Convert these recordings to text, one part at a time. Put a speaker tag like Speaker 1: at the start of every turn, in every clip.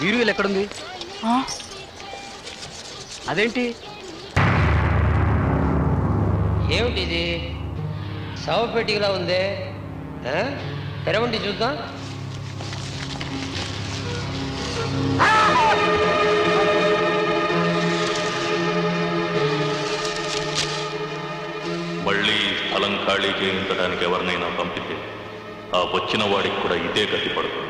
Speaker 1: వీరు వీళ్ళు ఎక్కడుంది అదేంటి
Speaker 2: ఏమిటి ఇది శవపెట్టికలా ఉంది ఆ? తెరవండి చూద్దాం
Speaker 3: మళ్ళీ ఈ స్థలం ఖాళీ చేయించడానికి ఎవరినైనా పంపితే ఆ వచ్చిన వాడికి కూడా ఇదే గతి పడుతుంది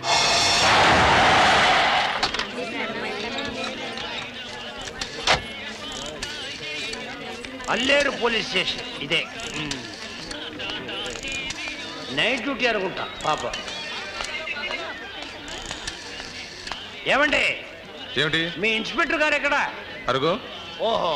Speaker 4: అల్లేరు పోలీస్ స్టేషన్ ఇదే ఉమ్. నైట్ డ్యూటీ అనుకుంటా పాప ఏమండి
Speaker 5: ఏమిటి
Speaker 4: మీ ఇన్స్పెక్టర్ గారు ఎక్కడ
Speaker 5: అరుగు
Speaker 4: ఓహో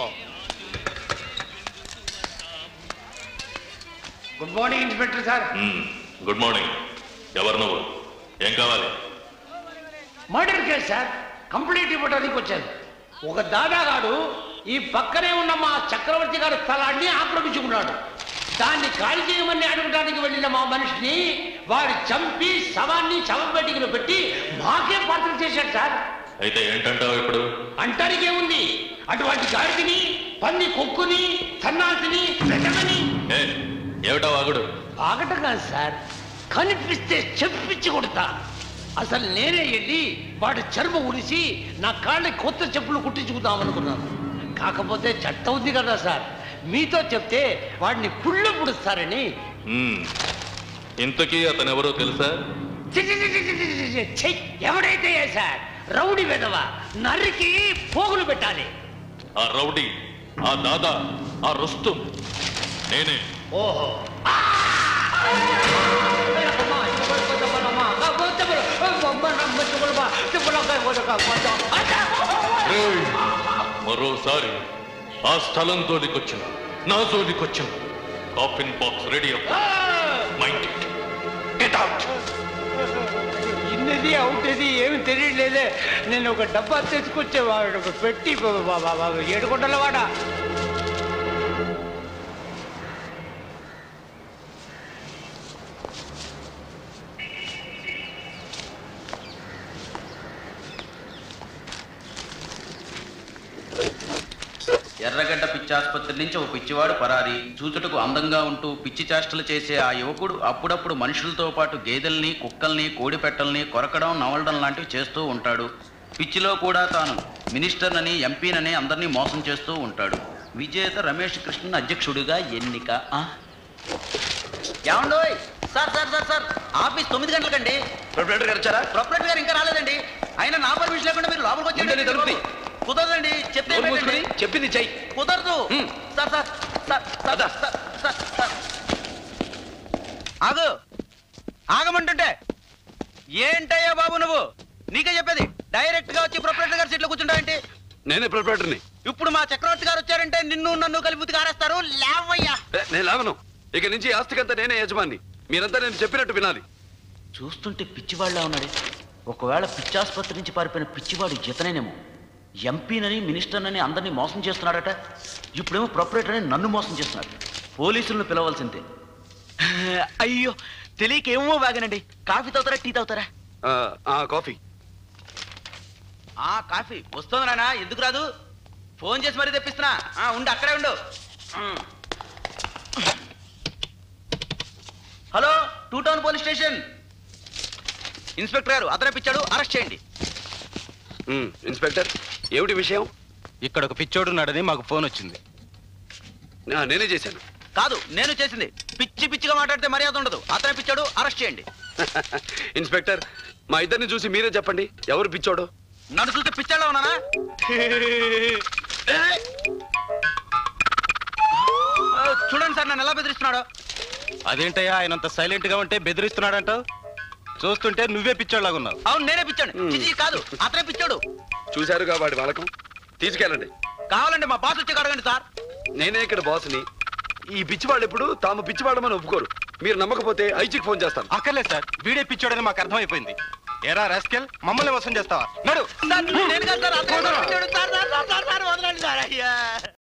Speaker 4: గుడ్ మార్నింగ్ ఇన్స్పెక్టర్ సార్
Speaker 3: మ్మ్. గుడ్ మార్నింగ్ ఎవరు నువ్వు ఏం కావాలి
Speaker 4: మర్డర్ కేసు సార్ కంప్లీట్ ఇవ్వడానికి వచ్చాను ఒక దాదాగాడు ఈ పక్కనే ఉన్న మా చక్రవర్తి గారి స్థలాన్ని ఆక్రమించుకున్నాడు దాన్ని ఖాళీ చేయమని అడగడానికి వెళ్ళిన మా మనిషిని వాడు చంపి శవాన్ని శవపెట్టికలో పెట్టి మాకే పాత్ర చేశాడు సార్
Speaker 3: అయితే ఏంటంటావు ఇప్పుడు
Speaker 4: అంటానికే ఉంది అటువంటి గాడిని పంది కొక్కుని సన్నాసిని వెతకని
Speaker 3: ఏ ఏమిటా వాగుడు
Speaker 4: ఆగట కాదు సార్ కనిపిస్తే చెప్పించి కొడతా అసలు నేనే వెళ్ళి వాడి చర్మం ఉడిసి నా కాళ్ళకి కొత్త చెప్పులు కుట్టించుకుందాం అనుకున్నాను కాకపోతే చట్టం ఉంది కదా సార్ మీతో చెప్తే వాడిని పుళ్ళు పుడుస్తారని
Speaker 3: మ్మ్. ఇంతకీ అతను ఎవరో తెలుసా
Speaker 4: చి, చి, చి, చి, చి, చి, చి, చి, ఛీ! ఎవడైతే ఏ సార్ రౌడీ వెదవ నరికి పోగులు పెట్టాలి
Speaker 3: ఆ రౌడీ ఆ దాదా ఆ రుస్తుం నేనే
Speaker 4: ఓహో
Speaker 3: ఏయ్! మరోసారి ఆ స్థలం జోలికొచ్చిన నా జోలికొచ్చిన coffin box ready mind get out
Speaker 4: ఇన్నది అవుతుంది ఏమి తెలియలేదే నేను ఒక డబ్బా తెచ్చుకొచ్చేవాడు ఒక పెట్టి ఏడుకొండల వాడ
Speaker 6: ఎర్రగడ్డ పిచ్చి ఆసుపత్రి నుంచి ఒక పిచ్చివాడు పరారి చూచుటకు అందంగా ఉంటూ పిచ్చి చేష్టలు చేసే ఆ యువకుడు అప్పుడప్పుడు మనుషులతో పాటు గేదెల్ని కుక్కల్ని కోడిపెట్టల్ని కొరకడం నవలడం లాంటివి చేస్తూ ఉంటాడు పిచ్చిలో కూడా తాను మినిస్టర్నని ఎంపీనని అందరినీ మోసం చేస్తూ ఉంటాడు విజేత రమేష్ కృష్ణన్ అధ్యక్షుడిగా ఎన్నిక ఆ? ఏమండోయ్ sir sir sir sir office తొమ్మిది గంటలకండి ప్రొపరేటర్ గారు వచ్చారా ప్రొపరేటర్ గారు ఇంకా రాలేదండి అయినా నా పర్మిషన్ లేకుండా మీరు లోపలికి వచ్చారు కుదరదండి చెప్తే వినండి.
Speaker 1: చెప్పింది చెయ్యి
Speaker 6: కుదరదు sir sir sir sir sir sir sir ఆగు ఆగమంటుంటే ఏంటయ్యా బాబు నువ్వు నీకే చెప్పేది డైరెక్ట్ గా వచ్చి ప్రొపరేటర్ గారి సీట్లో కూర్చుంటావేంటి
Speaker 7: నేనే ప్రొపరేటర్ని
Speaker 6: ఇప్పుడు మా చక్రవర్తి గారు వచ్చారంటే నిన్ను నన్ను కలిపి ఉతికి ఆరేస్తారు లేవయ్యా
Speaker 7: ఏ, నేను లాగను ఇక నుంచి ఈ ఆస్తికంతా నేనే యజమాని మీరంతా నేను చెప్పినట్టు వినాలి
Speaker 6: చూస్తుంటే పిచ్చివాళ్ళ ఉన్నాడు ఒకవేళ పిచ్చాసుపత్రి నుంచి పారిపోయిన పిచ్చివాడు ఇతనేనేమో ఎంపీనని మినిస్టర్నని అందరినీ మోసం చేస్తున్నాడట ఇప్పుడేమో ప్రొపరేటర్ అని నన్ను మోసం చేస్తున్నాడు పోలీసులను పిలవాల్సిందే అయ్యో తెలియకేమో వాగనండి కాఫీ తాగుతారా టీ తాగుతారా
Speaker 7: ఆ, ఆ కాఫీ
Speaker 6: ఆ కాఫీ వస్తుంది నానా ఎందుకు రాదు ఫోన్ చేసి మరీ తెప్పిస్తున్నా ఆ, ఉండు అక్కడే ఉండు ఉమ్. Hello two town police station inspector గారు అతనే పిచ్చాడు అరెస్ట్ చేయండి
Speaker 7: ఉమ్, ఇన్స్పెక్టర్ ఏమిటి విషయం
Speaker 1: ఇక్కడ ఒక పిచ్చోడు ఉన్నాడని మాకు ఫోన్ వచ్చింది
Speaker 7: ఆ, నేనే చేశాను
Speaker 6: కాదు నేను చేసింది పిచ్చి పిచ్చిగా మాట్లాడితే మర్యాద ఉండదు అతనే పిచ్చాడు అరెస్ట్ చేయండి
Speaker 7: ఇన్స్పెక్టర్ మా ఇద్దరిని చూసి మీరే చెప్పండి ఎవరు పిచ్చోడు
Speaker 6: నన్ను చూస్తే పిచ్చాడా ఉన్నానా ఆ, చూడండి సార్ నన్ను ఎలా బెదిరిస్తున్నాడో
Speaker 1: అదేంటయ్యా ఆయన అంత సైలెంట్ గా ఉంటే బెదిరిస్తున్నాడంటావు చూస్తుంటే నువ్వే పిచ్చోళ్ళగా ఉన్నావు
Speaker 6: అవును నేనే పిచ్చాడు చిచి కాదు అతనే పిచ్చాడు
Speaker 7: చూశారుగా వాడి వాళ్ళకం తీసుకెళ్ళండి
Speaker 6: కావాలంటే మా బాస్ వచ్చి అడగండి సార్
Speaker 7: నేనే ఇక్కడ బాస్ని ఈ పిచ్చివాళ్ళు ఎప్పుడు తాము పిచ్చివాడమని ఒప్పుకోరు మీరు నమ్మకపోతే ఐజీకి ఫోన్ చేస్తాను
Speaker 1: అక్కర్లేదు సార్ వీడే పిచ్చోడని మాకు అర్థమైపోయింది ఎరా రాస్కెల్ మమ్మల్ని మోసం చేస్తావా నడు
Speaker 6: సార్ నేను కాదు సార్ అతనే పిచ్చాడు sir sir sir sir sir వదలండి సార్ అయ్యా